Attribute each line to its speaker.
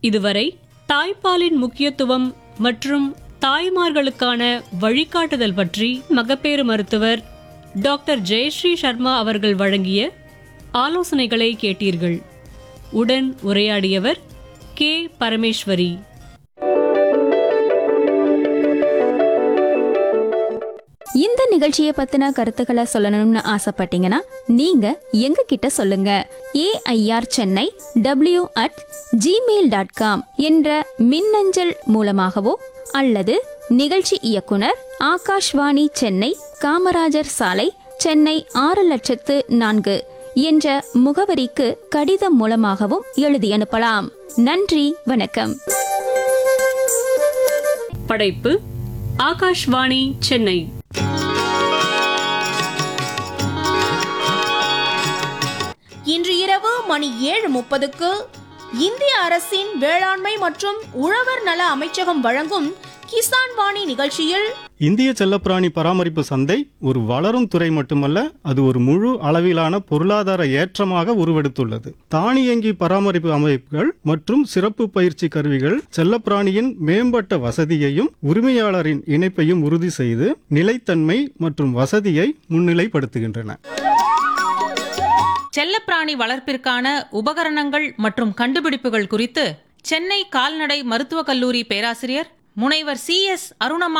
Speaker 1: இதுவரை தாய்ப்பாலின் முக்கியத்துவம் மற்றும் தாய்மார்களுக்கான வழிகாட்டுதல் பற்றி மகப்பேறு மருத்துவர் டாக்டர் ஜெயஸ்ரீ சர்மா அவர்கள் வழங்கிய ஆலோசனைகளை கேட்டீர்கள் உடன் உரையாடியவர் கே பரமேஸ்வரி
Speaker 2: இந்த நிகழ்ச்சியை பத்தின கருத்துக்களை சொல்லணும்னு ஆசைப்பட்டீங்கன்னா நீங்க எங்க கிட்ட சொல்லுங்க AIR Chennai W at Gmail dot com என்ற மின்னஞ்சல் மூலமாகவோ அல்லது நிகழ்ச்சி இயக்குனர் ஆகாஷ்வாணி சென்னை காமராஜர் சாலை சென்னை ஆறு லட்சத்து நான்கு என்ற முகவரிக்கு கடிதம் மூலமாகவும் எழுதி அனுப்பலாம் நன்றி வணக்கம்
Speaker 1: படைப்பு ஆகாஷ்வாணி சென்னை
Speaker 3: இன்று இரவு மணி ஏழு முப்பதுக்கு இந்திய அரசின் வேளாண்மை மற்றும் உழவர் நல அமைச்சகம் வழங்கும் கிசான் வாணி நிகழ்ச்சியில்
Speaker 4: இந்திய செல்லப்பிராணி பராமரிப்பு சந்தை ஒரு வளரும் துறை மட்டுமல்ல அது ஒரு முழு அளவிலான பொருளாதார ஏற்றமாக உருவெடுத்துள்ளது தானியங்கி பராமரிப்பு அமைப்புகள் மற்றும் சிறப்பு பயிற்சி கருவிகள் செல்லப்பிராணியின் மேம்பட்ட வசதியையும் உரிமையாளரின் இணைப்பையும் உறுதி செய்து நிலைத்தன்மை மற்றும் வசதியை முன்னிலைப்படுத்துகின்றன
Speaker 5: செல்லப்பிராணி வளர்ப்பிற்கான உபகரணங்கள் மற்றும் கண்டுபிடிப்புகள் குறித்து சென்னை கால்நடை மருத்துவக் கல்லூரி பேராசிரியர் முனைவர் சி எஸ் அருணமா